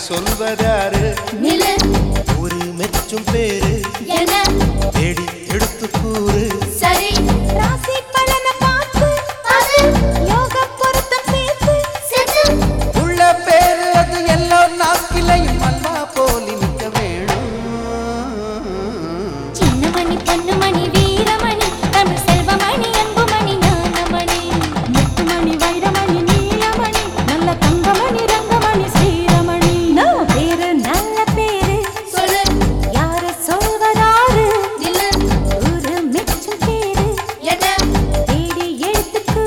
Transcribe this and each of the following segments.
சொல்வதாரு நிலு ஒரு மெச்சும் பேரு என தேடி எடுத்து கூறு சரி ராசி பலன பார்த்து அது யோக பொருத்தம் சேர்த்து செத்து உள்ள பேரு அது எல்லோ நாக்கிலையும் அல்வா போலி நிற்க வேணும் சின்னமணி பொன்னுமணி வீரமணி தமிழ் செல்வமணி அன்புமணி ஞானமணி முத்துமணி வைரமணி நீலமணி நல்ல தங்கமணி ரங்கமணி ஸ்ரீரமணி நம்ம பேரு நல்ல பேரு சொல்லு யாரு சொல்வதாரு நிலு ஒரு மிச்சம் பேரு என தேடி எழுத்துக்கு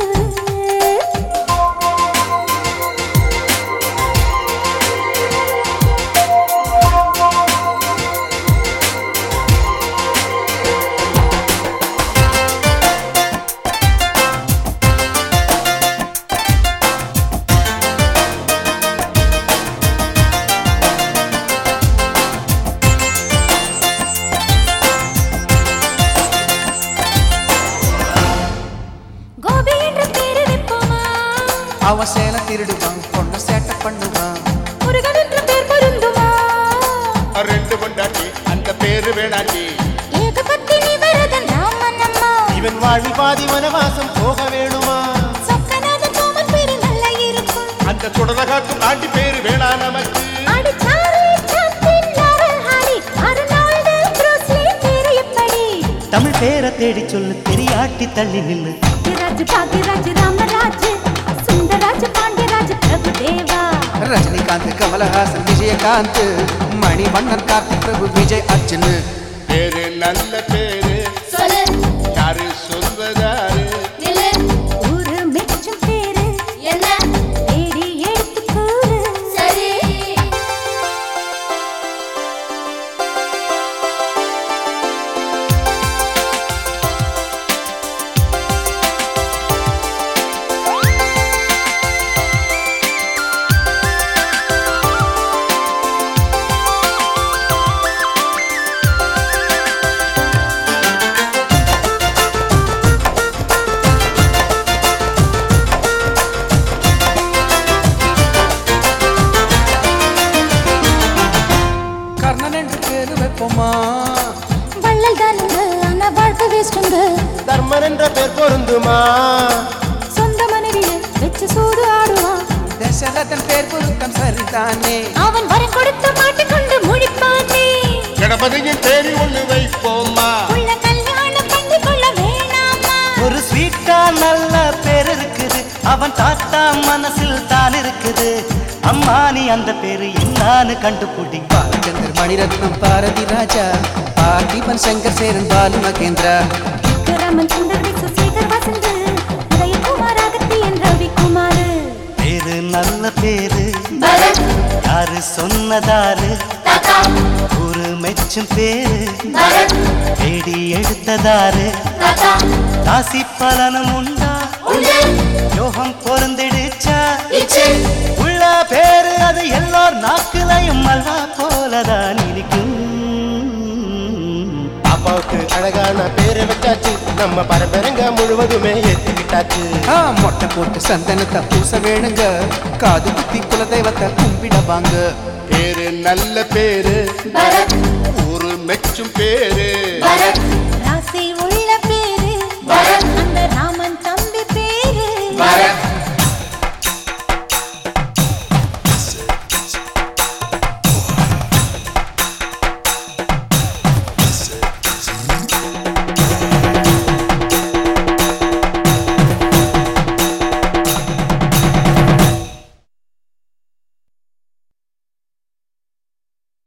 கோபி என்ற பேரு வைப்போமா அவன் சேலை திருடுவான் பொண்ணு சேட்டை பண்ணுவான் முருகன் என்ற பேர் பொருந்துமா ரெண்டு கொண்டாட்டி அந்த பேரு வேணாட்டி ஏகபத்தினி வரதன் ராமனம்மா இவன் வாழ்வில் பாதி வனவாசம் போக வேணுமா சொக்கநாத கோமன் பேரு நல்லா இருக்கும் அந்த சுடல காட்டும் ஆண்டி பேரு வேணா நமக்கு அடி Charlie Chaplin Laurel Hardy Arnold Bruce Lee பேரு எப்படி தமிழ் பேரை தேடி சொல்லு தெரியாட்டி தள்ளி நில்லு ராஜ் பாக்யராஜ் ராமராஜ் சுந்தராஜ் பாண்டியராஜ் பிரபு தேவா ரஜினிகாந்த் கமலஹாசன் விஜயகாந்த் மணிவண்ணன் கார்த்திக் பிரபு விஜய் அர்ஜுன் பேரு நல்ல பேரு சொல்லு யாரு சொல்வதாரு நிலு ஒரு மிச்சம் பேரு என்ன தேடி எடுத்து கூறு சரி கர்ணன் என்று பேரு வைப்போமா வள்ளல் தானுங்க ஆனா வாழ்க்கை வேஸ்ட்டுங்க தர்மன் என்ற பேர் பொருந்துமா சொந்த மனைவிய வச்சு சூது ஆடுவான் தசரதன் பேர் பொருத்தம் சரிதானே அவன் வரம் கொடுத்த மாட்டிக்கொண்டு முழிப்பானே கணபதியின் பேரு ஒண்ணு வைப்போமா உள்ள கல்யாணம் பண்ணி கொள்ள வேணாமா ஒரு ஸ்வீட்டா நல்ல பேர் இருக்குது அவன் தாத்தா மனசில் தான் இருக்குது அம்மா நீ அந்த பேரு என்னான்னு கண்டுபிடி பாலச்சந்தர் மணிரத்னம் பாரதி ராஜா பார்த்திபன் சங்கர் சேரன் பாலு மகேந்திரா விக்ரமன் சுந்தர் விசு சேகர் வசந்த் உதயகுமார் அகத்தியன் ரவிக்குமார் பேரு நல்ல பேரு பரத் யாரு சொன்னதாரு தாத்தா ஒரு மெச்சும் பேரு பரத் தேடி எடுத்ததாரு தாத்தா ராசி பலனும் உண்டா உண்டு யோகம் பொருந்திடுச்சா இச்சு உள்ள பேரு அது எல்லோர் நாக்குலையும் அல்வா போலதான் இருக்கும் பாப்பாவுக்கு அழகான பேரை வச்சாச்சு நம்ம பரம்பரைங்க முழுவதுமே ஏத்துக்கிட்டாச்சு ஆ, மொட்டை போட்டு சந்தனத்தை பூச வேணுங்க காது குத்தி குலதெய்வத்தை கும்பிட வாங்க பேரு நல்ல பேரு பரத் ஒரு மெச்சும் பேரு பரத்